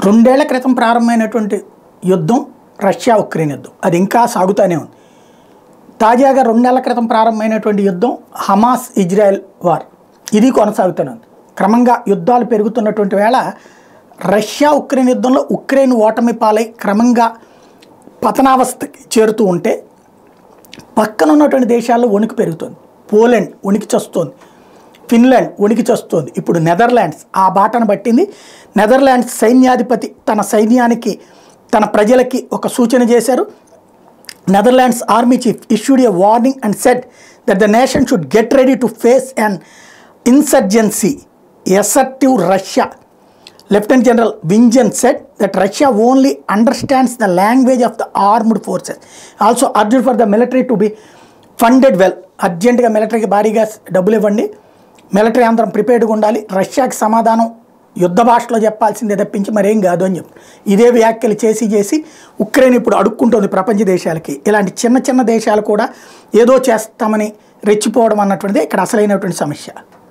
రెండేళ్ల క్రితం ప్రారంభమైనటువంటి యుద్ధం రష్యా ఉక్రెయిన్ యుద్ధం అది ఇంకా సాగుతూనే ఉంది తాజాగా రెండు నెలల క్రితం ప్రారంభమైనటువంటి యుద్ధం హమాస్ ఇజ్రాయెల్ వార్ ఇది కొనసాగుతూనే ఉంది క్రమంగా యుద్ధాలు పెరుగుతున్నటువంటి వేళ రష్యా ఉక్రెయిన్ యుద్ధంలో ఉక్రెయిన్ ఓటమి పాలై క్రమంగా పతనావస్థకి చేరుతూ ఉంటే పక్కన ఉన్నటువంటి దేశాల్లో వణుకు పెరుగుతుంది పోలాండ్ వణికి చస్తుంది ఫిన్లాండ్ వణికి చస్తుంది ఇప్పుడు నెదర్లాండ్స్ ఆ బాటను పట్టింది నెదర్లాండ్స్ సైన్యాధిపతి తన సైన్యానికి తన ప్రజలకి ఒక సూచన చేశారు Netherlands army chief issued a warning and said that the nation should get ready to face an insurgency assertive Russia lieutenant general Wijnen said that Russia only understands the language of the armed forces also urging for the military to be funded well అర్జెంటుగా మిలిటరీకి భారీగా డబ్బులు ఇవ్వండి military అందరం ప్రిపేర్డ్గా ఉండాలి రష్యాకి సమాధానం యుద్ధ భాషలో చెప్పాల్సిందే తప్పించి మరేం కాదు అని చెప్పి ఇదే వ్యాఖ్యలు చేసి చేసి ఉక్రెయిన్ ఇప్పుడు అడుక్కుంటుంది ప్రపంచ దేశాలకి ఇలాంటి చిన్న చిన్న దేశాలు కూడా ఏదో చేస్తామని రెచ్చిపోవడం అన్నటువంటిది ఇక్కడ అసలైనటువంటి సమస్య